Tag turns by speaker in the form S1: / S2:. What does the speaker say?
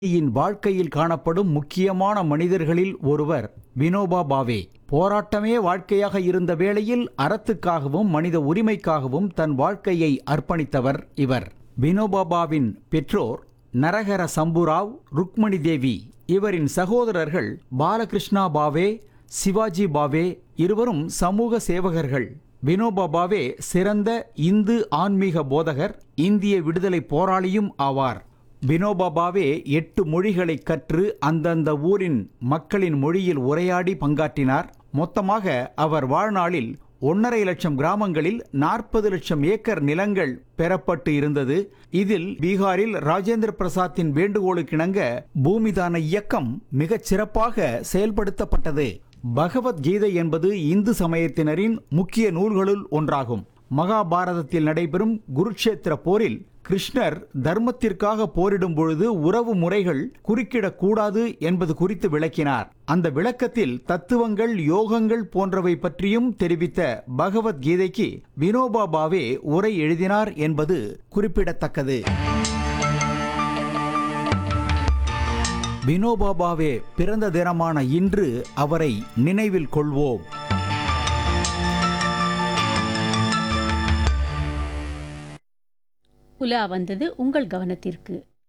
S1: யின் வாழ்க்கையில் காணப்படும் முக்கியமான மனிதர்களில் ஒருவர் வினோபா பாவே போராட்டமே வாழ்க்கையாக இருந்த வேளையில் அறத்துக்காகவும் மனித உரிமைக்காகவும் தன் வாழ்க்கையை அர்ப்பணித்தவர் இவர் வினோபா பாவின் பெற்றோர் நரஹர சம்புராவ் ருக்மணி தேவி இவரின் சகோதரர்கள் பாலகிருஷ்ணா பாவே சிவாஜி பாவே இருவரும் சமூக சேவகர்கள் வினோபா பாவே சிறந்த இந்து ஆன்மீக போதகர் இந்திய விடுதலை போராளியும் ஆவார் வினோபா பாவே எட்டு மொழிகளை கற்று அந்தந்த ஊரின் மக்களின் மொழியில் உரையாடி பங்காற்றினார் மொத்தமாக அவர் வாழ்நாளில் ஒன்றரை லட்சம் கிராமங்களில் நாற்பது லட்சம் ஏக்கர் நிலங்கள் பெறப்பட்டு இருந்தது இதில் பீகாரில் ராஜேந்திர பிரசாத்தின் வேண்டுகோளுக்கிணங்க பூமிதான இயக்கம் மிகச் சிறப்பாக செயல்படுத்தப்பட்டது பகவத்கீதை என்பது இந்து சமயத்தினரின் முக்கிய நூல்களுள் ஒன்றாகும் மகாபாரதத்தில் நடைபெறும் குருட்சேத்திர போரில் கிருஷ்ணர் தர்மத்திற்காக போரிடும் பொழுது உறவு முறைகள் குறுக்கிடக்கூடாது என்பது குறித்து விளக்கினார் அந்த விளக்கத்தில் தத்துவங்கள் யோகங்கள் போன்றவை பற்றியும் தெரிவித்த பகவத்கீதைக்கு வினோபா பாவே உரை எழுதினார் என்பது குறிப்பிடத்தக்கது வினோபா பாவே பிறந்த தினமான இன்று அவரை நினைவில் கொள்வோம்
S2: உலா வந்தது உங்கள் கவனத்திற்கு